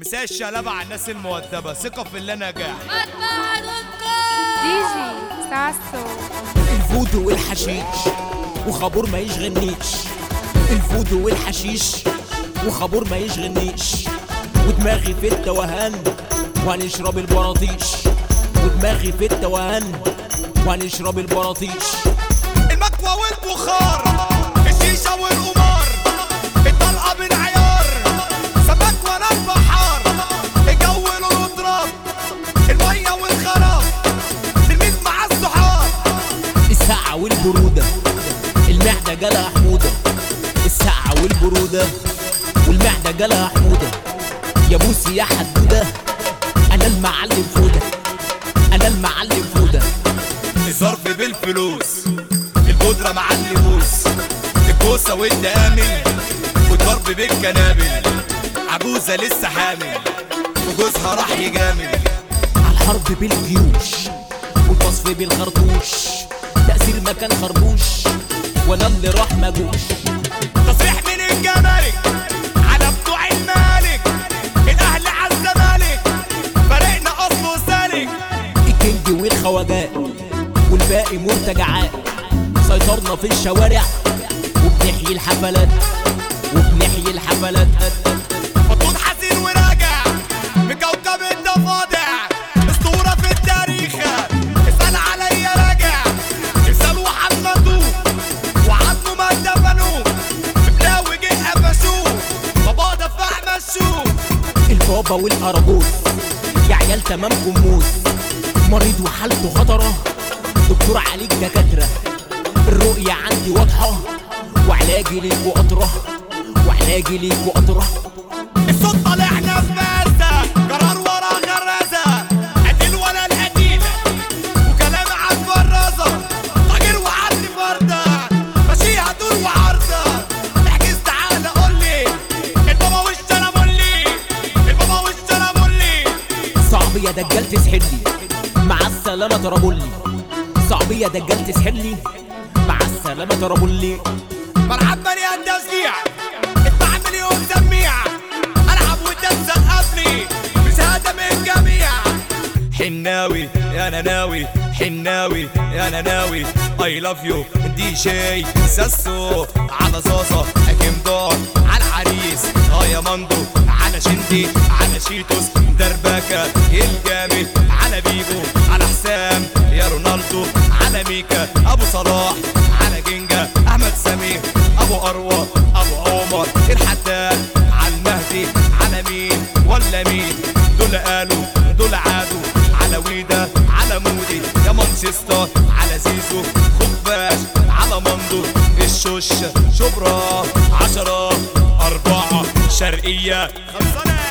مساء الشلبة على الناس المؤدبة ثقة في اللي نجاح دي جي ساسو الفودو والحشيش وخابور ما يشغلنيش الفودو والحشيش وخابور ما يشغلنيش ودماغي في التوهان وهنشرب البراطيش ودماغي في التوهان وهنشرب البراطيش المكوى والبخار الشيشة والقمار الطلقة بالعيار سمك وانا البحار الجو له اضراب المية والخراب تلميذ مع الصحاب الساعة والبرودة المعدة جالها حمودة الساعة والبرودة والمعدة جالها حمودة يا بوسي يا حدودة أنا المعلم فودة أنا المعلم فودة الظرف بالفلوس البودرة مع اللبوس الكوسة والدقامل والضرب بالكنابل عجوزة لسه حامل وجوزها راح يجامل على الحرب بالجيوش والوصف بالخرطوش تأثير مكان خربوش وانا اللي راح مجوش تصريح من الجمارك على بتوع المالك الاهلي على الزمالك فريقنا اصله سالك الكينج والخواجات والباقي مرتجعات سيطرنا في الشوارع وبنحيي الحفلات وبنحيي الحفلات مطلوب حزين وراجع من كوكب الضفادع اسطورة في التاريخ اسأل عليا راجع اسألوا عن مدوب وعنه ما دفنوه بلاوي جه قفشوه بابا دفع مشوه البابا والأراجوز يا عيال تمامكم موز مريض وحالته خطرة دكتور عليك دكاترة الرؤية عندي واضحة وعلاجي ليك وقطرة وعلاجي ليك وقطرة الصوت طالعنا في ماسة قرار ورا غرازة قتيل ولا القتيلة وكلام عن فرازة طاجر وعدي فردة ماشيها دور وعرضة احجز تعالى قول لي البابا والشرمولي البابا والشرمولي صعب يا دجال تسحلي مع السلامة ترابولي صعب يا دجال تسحلي مع السلامة ترابولي ملعب مليان تشجيع ادفع مليون سميع العب وانت تسقفني بشهادة من الجميع حناوي يا انا ناوي حناوي يا انا ناوي اي لاف يو دي جي ساسو على صاصة حكيم دار على عريس اه يا مندو على شندي على شيتوس دربكة الجامد على بيبو على حسام يا رونالدو على ميكا ابو صلاح على جنجا احمد سمير ابو اروى ابو عمر الحداد على المهدي على مين ولا مين دول قالوا دول عادوا على ويدا على مودي يا مانشستر على زيزو خفاش على مندو الشوش شبرا عشرة أربعة شرقية خمسة